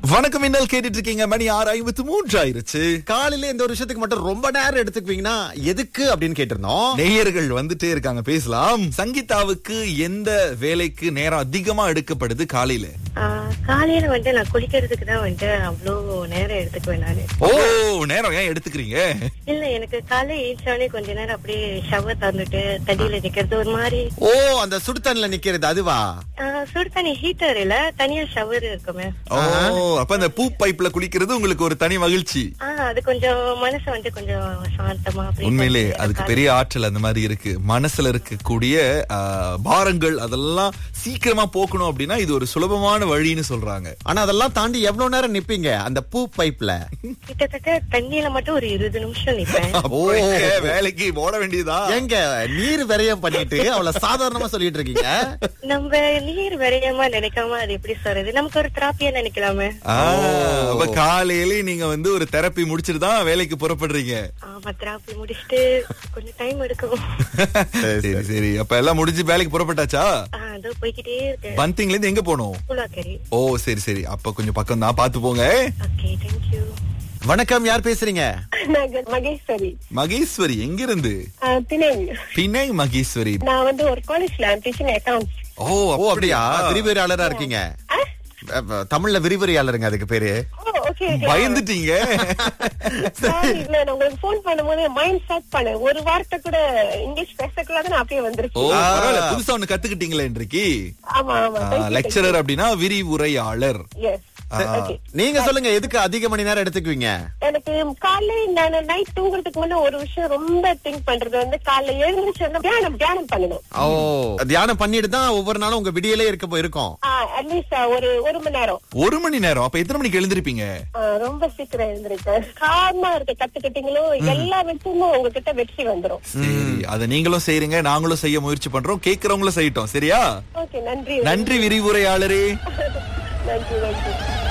வணக்கம் இன்னல் கேட்டுட்டு இருக்கீங்க மணி ஆறு ஐம்பத்து மூன்று ஆயிருச்சு காலையில இந்த ஒரு விஷயத்துக்கு மட்டும் ரொம்ப நேரம் எடுத்துக்குவீங்கன்னா எதுக்கு அப்படின்னு கேட்டிருந்தோம் நேயர்கள் வந்துட்டே இருக்காங்க பேசலாம் சங்கீதாவுக்கு எந்த வேலைக்கு நேரம் அதிகமா எடுக்கப்படுது காலையில ஆஹ் காலையில வந்து நான் குளிக்கிறதுக்கு தான் வந்து அவ்வளோ நேரம் எடுத்துக்குவேன் நானு ஓ நேரம் ஏன் எடுத்துக்கிறீங்க இல்ல எனக்கு காலை ஏற்றாலே கொஞ்ச நேரம் அப்படியே ஷவர் தந்துட்டு தண்ணியில நிக்கிறது ஒரு மாதிரி ஓ அந்த சுடுதண்ணில நிக்கிறது அதுவா ஆஹ் சுடு தண்ணி ஹீட்டர் இல்ல தனியா ஷவர் இருக்குமே ஓ அப்ப அந்த பூ பைப்ல குளிக்கிறது உங்களுக்கு ஒரு தனி மகிழ்ச்சி ஆஹ் அது கொஞ்சம் மனசு வந்து கொஞ்சம் சாந்தமா அப்படியே உண்மையிலே கொஞ்சம் அதுக்கு காலை- பெரிய ஆற்றல் அந்த மாதிரி இருக்கு மனசுல இருக்கக்கூடிய ஆ, பாரங்கள் அதெல்லாம் சீக்கிரமா போக்கணும் அப்படின்னா இது ஒரு சுலபமான வழின்னு சொல்றாங்க ஆனா அதெல்லாம் தாண்டி எவ்வளவு நேரம் நிப்பீங்க அந்த பூ பைப்ல கிட்டத்தட்ட தண்ணியில மட்டும் ஒரு இருபது நிமிஷம் நிப்பேன் அப்போ எங்க வேலைக்கு ஓட வேண்டியதா எங்க நீர் விரயம் பண்ணிட்டு அவ்வளவு சாதாரணமா சொல்லிட்டு இருக்கீங்க நம்ம நீர் விரையமா நினைக்காம அது எப்படி சொல்றது நமக்கு ஒரு தெராப்பியா நினைக்கலாமே ஆ, அப்ப காலையில நீங்க வந்து ஒரு தெரப்பி முடிச்சிட்டு தான் வேலைக்கு புறப்படுறீங்க ஆமா தெராப்பி முடிச்சுட்டு கொஞ்சம் டைம் எடுக்கும் சரி சரி அப்ப எல்லாம் முடிஞ்சு வேலைக்கு புறப்பட்டாச்சா ஆஹ் அதோ போய்கிட்டே இருக்கேன் பந்திங்ல இருந்து எங்க போனோம் பூலாக்கரி ஓ சரி சரி அப்ப கொஞ்சம் பக்கம் தான் பாத்து போங்க ஓகே தேங்க்யூ வணக்கம் யார் பேசுறீங்க நான் மகேஸ்வரி மகேஸ்வரி எங்க இருந்து ஆஹ் பிணைங் பிணை மகேஸ்வரி நான் வந்து ஒரு காலேஜ்ல டீச்சிங் அக்கவுண்ட்ஸ் ஓ ஓ அப்படியா விரிவுரையாளரா இருக்கீங்க அப்ப, தமிழ்ல விரிவுரையாளருங்க அதுக்கு பேரு ஓகே பயந்துட்டீங்க இல்ல நான் உங்களுக்கு போன் பண்ணும்போது மைண்ட் செட் பண்ணேன் ஒரு வார்த்தை கூட இங்கிலீஷ் பேசக்கூடாது நான் அப்படியே ஓ வந்துருக்கேன் பரவாயில்ல புதுசா ஒண்ணு கத்துக்கிட்டீங்களே இன்றைக்கு ஆமா ஆமா லெக்சரர் அப்படின்னா விரிவுரையாளர் எஸ் ஆ. ஓகே நீங்க சொல்லுங்க எதுக்கு அதிக மணி நேரம் எடுத்துக்குவீங்க எனக்கு காலைல நான் நைட் தூங்குறதுக்கு முன்ன ஒரு விஷயம் ரொம்ப திங்க் பண்றது வந்து காலைல எழுந்திரிச்சு தியானம் தியானம் பண்ணணும் ஓ தியானம் பண்ணிட்டு தான் ஒவ்வொரு நாளும் உங்க விடியலே இருக்க போ- இருக்கும் அட்லீஸ்ட் ஒரு ஒரு மணி நேரம் ஒரு மணி நேரம் அப்ப எத்தனை மணிக்கு எழுந்திருப்பீங்க ஆ, ரொம்ப சீக்கிரம் எழுந்திருக்கேன் காரணமா இருக்க கத்துக்கிட்டீங்களோ எல்லா வெற்றியும் உங்ககிட்ட வெற்றி வந்துரும் சரி அத நீங்களும் செய்றீங்க நாங்களும் செய்ய முயற்சி பண்றோம் கேக்குறவங்களும் செய்யட்டும் சரியா ஓகே நன்றி நன்றி விரிவுரையாளரே நன்றி நன்றி